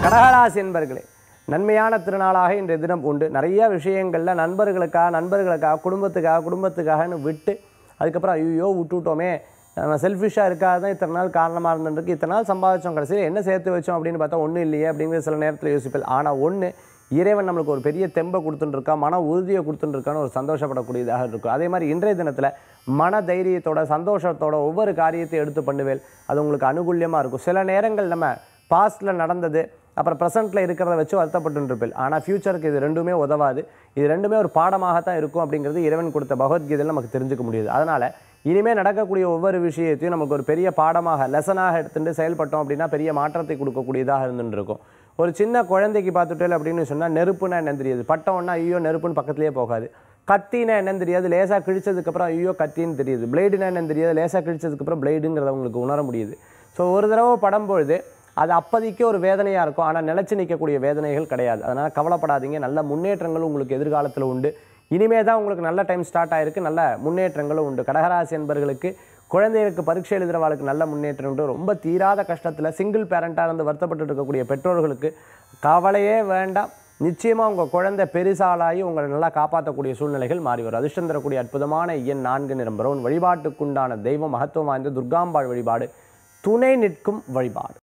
கடகராசி என்பர்களே நன்மையான திருநாளாக இன்றைய தினம் உண்டு நிறைய விஷயங்களில் நண்பர்களுக்காக நண்பர்களுக்காக குடும்பத்துக்காக குடும்பத்துக்காகன்னு விட்டு அதுக்கப்புறம் ஐயோ விட்டுவிட்டோமே நம்ம செல்ஃபிஷாக இருக்காது தான் இத்தனை நாள் காரணமாக இருந்துருக்கு இத்தனை நாள் சம்பாதிச்சோம் கடைசியில் என்ன சேர்த்து வச்சோம் அப்படின்னு பார்த்தா ஒன்றும் இல்லையே அப்படிங்கிற சில நேரத்தில் யோசிப்பேன் ஆனால் ஒன்று இறைவன் நம்மளுக்கு ஒரு பெரிய தெம்பை கொடுத்துட்டுருக்கா மன உறுதியை கொடுத்துட்டுருக்கான்னு ஒரு சந்தோஷப்படக்கூடியதாக இருக்கும் அதே மாதிரி இன்றைய தினத்தில் மன தைரியத்தோட சந்தோஷத்தோட ஒவ்வொரு காரியத்தை எடுத்து பண்ணுவேன் அது உங்களுக்கு அனுகூல்யமாக இருக்கும் சில நேரங்கள் நம்ம பாஸ்ட்டில் நடந்தது அப்புறம் ப்ரெசென்ட்டில் இருக்கிறத வச்சு வருத்தப்பட்டு இருப்பேன் ஆனால் ஃப்யூச்சருக்கு இது ரெண்டுமே உதவாது இது ரெண்டுமே ஒரு பாடமாகத்தான் இருக்கும் அப்படிங்கிறது இறைவன் கொடுத்த பகவத்கீதையில் நமக்கு தெரிஞ்சுக்க முடியுது அதனால் இனிமேல் நடக்கக்கூடிய ஒவ்வொரு விஷயத்தையும் நமக்கு ஒரு பெரிய பாடமாக லெசனாக எடுத்துட்டு செயல்பட்டோம் அப்படின்னா பெரிய மாற்றத்தை கொடுக்கக்கூடியதாக இருந்துட்டு இருக்கும் ஒரு சின்ன குழந்தைக்கு பார்த்துட்டேன் அப்படின்னு சொன்னால் நெருப்புனா என்னன்னு தெரியாது பட்டம்னா ஐயோ நெருப்புன்னு பக்கத்துலேயே போகாது கத்தினா என்னன்னு தெரியாது லேசாக கிழிச்சதுக்கப்புறம் ஐயோ கத்தின்னு தெரியுது பிளேடுனா என்னன்னு தெரியாது லேசாக கிழிச்சதுக்கப்புறம் பிளேடுங்கிறத உங்களுக்கு உணர முடியுது ஸோ ஒரு தடவை படம் பொழுது அது அப்போதைக்கு ஒரு வேதனையாக இருக்கும் ஆனால் நிலச்சி நிற்கக்கூடிய வேதனைகள் கிடையாது அதனால் கவலைப்படாதீங்க நல்ல முன்னேற்றங்கள் உங்களுக்கு எதிர்காலத்தில் உண்டு இனிமே தான் உங்களுக்கு நல்ல டைம் ஸ்டார்ட் ஆயிருக்கு நல்ல முன்னேற்றங்களும் உண்டு கடகராசி என்பர்களுக்கு குழந்தைகளுக்கு பரீட்சை எழுதுகிறவாளுக்கு நல்ல முன்னேற்றம் உண்டு ரொம்ப தீராத கஷ்டத்தில் சிங்கிள் பேரண்ட்டாக இருந்து வருத்தப்பட்டு இருக்கக்கூடிய பெற்றோர்களுக்கு கவலையே வேண்டாம் நிச்சயமாக உங்கள் குழந்தை பெருசாலாகி உங்களை நல்லா காப்பாற்றக்கூடிய சூழ்நிலைகள் மாறி வரும் அதிர்ஷ்டம் தரக்கூடிய அற்புதமான எண் நான்கு நிறம் பிரவுன் வழிபாட்டுக்குண்டான தெய்வம் மகத்துவம் வாய்ந்த துர்காம்பாள் வழிபாடு துணை நிற்கும் வழிபாடு